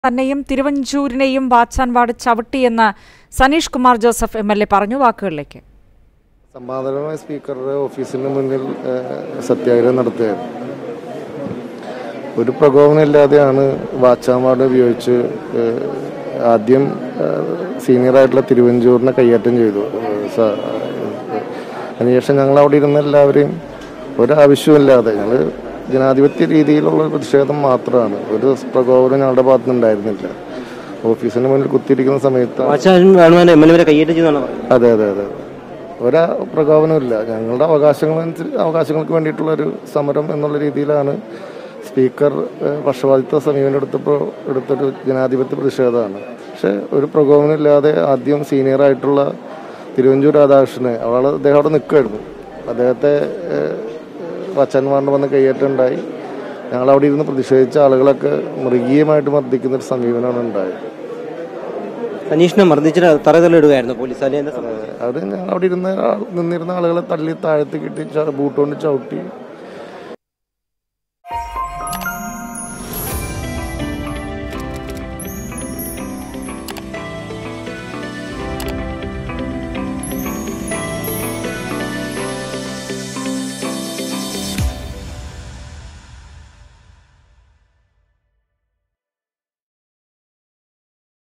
തന്നെയും തിരുവഞ്ചൂരിനെയും വാച്ചാൻവാട് ചവിട്ടിയെന്ന് Saneesh Kumar Joseph M L A പറഞ്ഞു വാക്കുകളിലേക്ക് സമാധാനമായ സ്പീക്കറുടെ ഓഫീസിന് മുന്നിൽ ഏഹ്, സത്യാഗ്രഹം നടത്തുകയായിരുന്നു ഒരു പ്രകോപനമില്ലാതെയാണ് വാച്ചാമാട് ഉപയോഗിച്ച് ഏഹ്, ആദ്യം ഏഹ്, സീനിയറായിട്ടുള്ള തിരുവഞ്ചൂരിനെ കൈയേറ്റം ചെയ്തു ഏഹ്, സ- ഏഹ്, അതിനുശേഷം ഞങ്ങൾ അവിടെ ഇരുന്ന എല്ലാവരെയും ഒരാവശ്യമില്ലാതെ ഞങ്ങൾ ജനാധിപത്യ രീതിയിലുള്ള ഒരു പ്രതിഷേധം മാത്രമാണ് ഒരു പ്രകോപനം ഞങ്ങളുടെ ഭാഗത്തുനിന്ന് ഉണ്ടായിരുന്നില്ല ഓഫീസിന് മുന്നിൽ കുത്തിയിരിക്കുന്ന സമയത്ത് വാച്ചാൻ വേണമെന്ന് എം എൽ എ കയ്യേറ്റം ചെയ്താണ് അതെ അതെ അതെ ഒരാ പ്രകോപനമില്ല ഞങ്ങളുടെ അവകാശങ്ങൾ അവകാശങ്ങൾക്ക് വേണ്ടിയിട്ടുള്ള ഒരു സമരം എന്നുള്ള രീതിയിലാണ് സ്പീക്കർ ഏഹ്, പക്ഷപാതിത്വ സമീപനം എടുത്തപ്പോൾ എടുത്തൊരു ജനാധിപത്യ പ്രതിഷേധമാണ് പക്ഷെ ഒരു പ്രകോപനമില്ലാതെ ആദ്യം സീനിയർ ആയിട്ടുള്ള തിരുവഞ്ചൂർ രാധാകൃഷ്ണനെ അവൾ അദ്ദേഹം അവിടെ നിൽക്കുമായിരുന്നു അദ്ദേഹത്തെ വച്ചന്മാറിന് വന്ന് കയ്യേറ്റമുണ്ടായി ഞങ്ങൾ അവിടെ ഇരുന്ന് പ്രതിഷേധിച്ച ആളുകളൊക്കെ മൃഗീയമായിട്ട് മർദ്ദിക്കുന്ന ഒരു സമീപനമാണ് ഉണ്ടായത് സനീഷിനെ മർദ്ദിച്ചിട്ട് തറതല ഇടുകയായിരുന്നു പോലീസ് അല്ലെ എന്താ സംഭവം അത് ഞങ്ങൾ അവിടെ ഇരുന്ന ആൾ- നിന്നിരുന്ന ആളുകളെ തള്ളി താഴത്ത് കിട്ടി ച- ബൂട്ട് കൊണ്ട് ചവിട്ടി